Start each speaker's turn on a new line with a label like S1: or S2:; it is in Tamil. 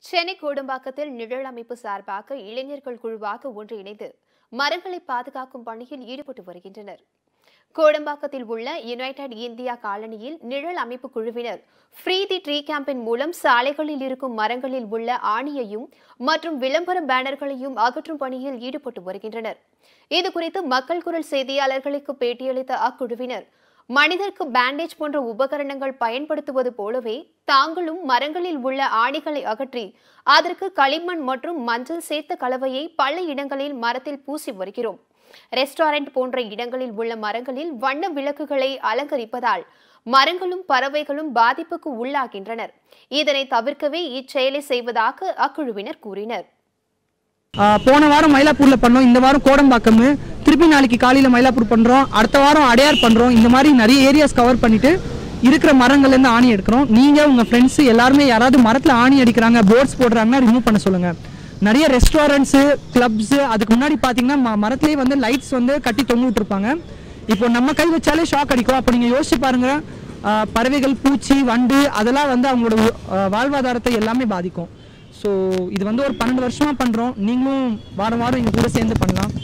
S1: சென்னை கோடம்பாக்கத்தில் நிழல் அமைப்பு சார்பாக இளைஞர்கள் குழுவாக ஒன்றிணைந்து மரங்களை பாதுகாக்கும் பணியில் ஈடுபட்டு வருகின்றனர் கோடம்பாக்கத்தில் உள்ள யுனைடெட் இந்தியா காலனியில் நிழல் அமைப்பு குழுவினர் ஃப்ரீ தி ட்ரீ கேம்பின் மூலம் சாலைகளில் இருக்கும் மரங்களில் உள்ள ஆணியையும் மற்றும் விளம்பர பேனர்களையும் அகற்றும் பணியில் ஈடுபட்டு வருகின்றனர் இதுகுறித்து மக்கள் குரல் செய்தியாளர்களுக்கு பேட்டியளித்த அக்குழுவினர் மனிதருக்கு பேண்டேஜ் போன்ற உபகரணங்கள் பயன்படுத்துவது போலவே தாங்களும் மரங்களில் உள்ள ஆணிகளை அகற்றி அதற்கு களிமண் மற்றும் மஞ்சள் சேர்த்த கலவையை பல இடங்களில் மரத்தில் பூசி வருகிறோம் ரெஸ்டாரண்ட் போன்ற இடங்களில் உள்ள மரங்களில் வண்ண விளக்குகளை அலங்கரிப்பதால் மரங்களும் பறவைகளும் பாதிப்புக்கு உள்ளாகின்றனர் இதனை தவிர்க்கவே இச்செயலை செய்வதாக அக்குழுவினர் கூறினர்
S2: ஆ, போன வாரம் மயிலாப்பூர்ல பண்ணோம் இந்த வாரம் கோடம்பாக்கம் திருப்பி நாளைக்கு காலையில மயிலாப்பூர் பண்றோம் அடுத்த வாரம் அடையார் பண்றோம் இந்த மாதிரி நிறைய ஏரியாஸ் கவர் பண்ணிட்டு இருக்கிற மரங்கள்ல இருந்து ஆணி எடுக்கிறோம் நீங்க உங்க ஃப்ரெண்ட்ஸ் எல்லாருமே யாராவது மரத்துல ஆணி அடிக்கிறாங்க போர்ட்ஸ் போடுறாங்கன்னா ரிமூவ் பண்ண சொல்லுங்க நிறைய ரெஸ்டாரண்ட்ஸ் கிளப்ஸ் அதுக்கு முன்னாடி பாத்தீங்கன்னா ம- மரத்திலேயே வந்து லைட்ஸ் வந்து கட்டி தொங்க விட்டுருப்பாங்க இப்போ நம்ம கை வச்சாலே ஷாக் அடிக்கும் அப்போ நீங்க யோசிச்சு பாருங்க ஆ, பறவைகள் பூச்சி வண்டு அதெல்லாம் வந்து அவங்களோட உ- ஆ, வாழ்வாதாரத்தை எல்லாமே பாதிக்கும் ஸோ இது வந்து ஒரு பன்னெண்டு வருஷமா பண்றோம் நீங்களும் வாரம் வாரம் எங்க கூட சேர்ந்து பண்ணலாம்